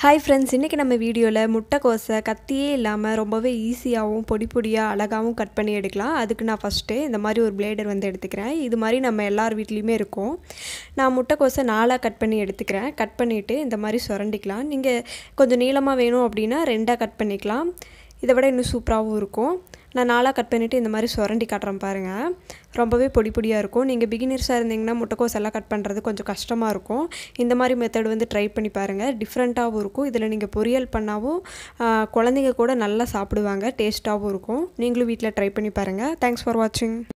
hi friends இன்றைக்கி நம்ம வீடியோவில் முட்டைக்கோஸை கத்தியே இல்லாமல் ரொம்பவே ஈஸியாகவும் பொடி பொடியாக அழகாகவும் கட் பண்ணி எடுக்கலாம் அதுக்கு நான் ஃபஸ்ட்டு இந்த மாதிரி ஒரு பிளேடர் வந்து எடுத்துக்கிறேன் இது மாதிரி நம்ம எல்லார் வீட்லேயுமே இருக்கும் நான் முட்டைக்கோஸை நாலாக கட் பண்ணி எடுத்துக்கிறேன் கட் பண்ணிவிட்டு இந்த மாதிரி சுரண்டிக்கலாம் நீங்கள் கொஞ்சம் நீளமாக வேணும் அப்படின்னா ரெண்டாக கட் பண்ணிக்கலாம் இதை விட இன்னும் சூப்பராகவும் இருக்கும் நான் நாளாக கட் பண்ணிவிட்டு இந்த மாதிரி சுரண்டி காட்டுறேன் பாருங்கள் ரொம்பவே பொடி பொடியாக இருக்கும் நீங்கள் பிகினர்ஸாக இருந்தீங்கன்னா முட்டைக்கோஸ் எல்லாம் கட் பண்ணுறது கொஞ்சம் கஷ்டமாக இருக்கும் இந்த மாதிரி மெத்தட் வந்து ட்ரை பண்ணி பாருங்கள் டிஃப்ரெண்ட்டாகவும் இருக்கும் இதில் நீங்கள் பொரியல் பண்ணாவும் குழந்தைங்க கூட நல்லா சாப்பிடுவாங்க டேஸ்ட்டாகவும் இருக்கும் நீங்களும் வீட்டில் ட்ரை பண்ணி பாருங்கள் தேங்க்ஸ் ஃபார் வாட்சிங்